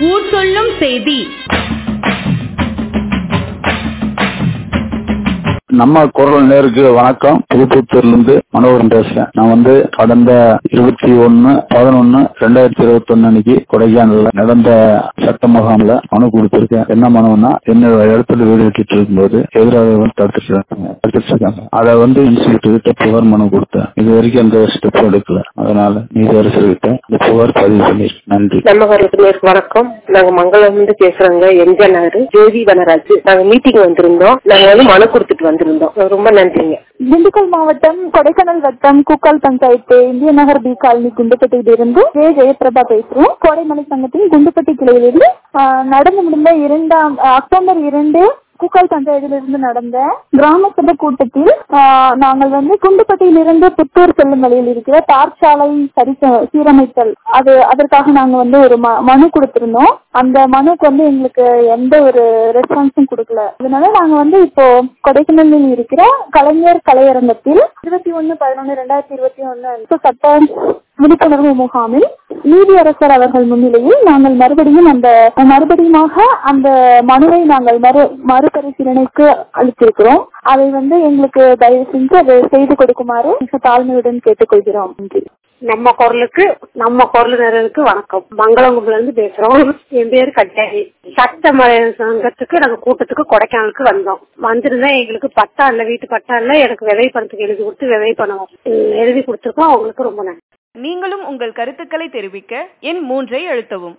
ஊர் சொல்லும் செய்தி நம்ம குரல் நேருக்கு வணக்கம் திருப்பத்தூர்ல இருந்து மனோகரன் பேசுறேன் நான் வந்து கடந்த இருபத்தி ஒன்னு பதினொன்னு ரெண்டாயிரத்தி இருபத்தி ஒன்னு அன்னைக்கு கொடைக்கானல்ல நடந்த சட்ட முகாம்ல மனு கொடுத்திருக்கேன் என்ன மனுன்னா என்னோட இடத்துல வீடு கட்டிட்டு இருக்கும்போது எதிராக வந்து தடுத்துருக்காங்க தடுத்துருக்காங்க அதை வந்து இன்ஸ்டியூட் கிட்ட புகார் மனு கொடுத்தேன் இது வரைக்கும் எந்த ஸ்டெப் எடுக்கல அதனால நீதியரசர் கிட்ட இந்த புகார் பதிவு பண்ணிருக்கேன் நன்றி நம்ம நேருக்கு வணக்கம் நாங்க மங்களம் இருந்து பேசுறோங்க எம்ஜிஆர் நகர் ஜோதி வனராஜ் நாங்க மீட்டிங் வந்திருந்தோம் நாங்க வந்து மனு கொடுத்துட்டு வந்திருந்தோம் ரொம்ப நன்றிங்க திண்டுக்கல் மாவட்டம் கொடைக்கானல் வட்டம் கூக்கால் பஞ்சாயத்து இந்திய நகர் பி காலனி குண்டுப்பட்டியிலிருந்து ஜே ஜெயபிரபா பேசுறோம் கோடைமலை சங்கத்தின் குண்டுப்பட்டி கிளையிலிருந்து ஆஹ், நடந்து முடிந்த இரண்டாம் ஆஹ், அக்டோபர் இரண்டு கூக்கால் பஞ்சாயத்திலிருந்து நடந்த கிராம சபை கூட்டத்தில் ஆஹ், நாங்கள் வந்து குண்டுப்பட்டியிலிருந்து புத்தூர் செல்லும் வழியில் இருக்கிற தார்ச்சாலை சரி செ- சீரமைத்தல் அது அதற்காக நாங்க வந்து ஒரு ம- மனு கொடுத்திருந்தோம் அந்த மனுக்கு வந்து எங்களுக்கு எந்த ஒரு ரெஸ்பான்ஸும் கொடுக்கல அதனால நாங்க வந்து இப்போ கொடைக்கானலில் இருக்கிற கலைஞர் கலையரங்கத்தில் இருபத்தி ஒன்னு பதினொன்னு ரெண்டாயிரத்தி இருபத்தி ஒன்னு சட்ட விழிப்புணர்வு முகாமில் நீதியரசர் அவர்கள் முன்னிலையில் நாங்கள் மறுபடியும் அந்த மறுபடியுமாக அந்த மனுவை நாங்கள் மறு மறுபரிசீலனைக்கு அளித்திருக்கிறோம் அதை வந்து எங்களுக்கு தயவு செஞ்சு அதை செய்து கொடுக்குமாறு மிக தாழ்மையுடன் கேட்டுக்கொள்கிறோம் நன்றி நம்ம குரலுக்கு நம்ம குரலுக்கு வணக்கம் மங்களங்குப்புல இருந்து பேசுறோம் என் பேரு கட்டாரி சட்ட ம- சங்கத்துக்கு நாங்க கூட்டத்துக்கு கொடைக்கானலுக்கு வந்தோம் வந்திருந்தா எங்களுக்கு பட்டா இல்ல வீட்டு பட்டா இல்ல எனக்கு விதை பணத்துக்கு எழுதி கொடுத்து விதை பணம் உம், எழுதி கொடுத்துருக்கோம் அவங்களுக்கு ரொம்ப நன்றி நீங்களும் உங்கள் கருத்துக்களை தெரிவிக்க எண் மூன்றை அழுத்தவும்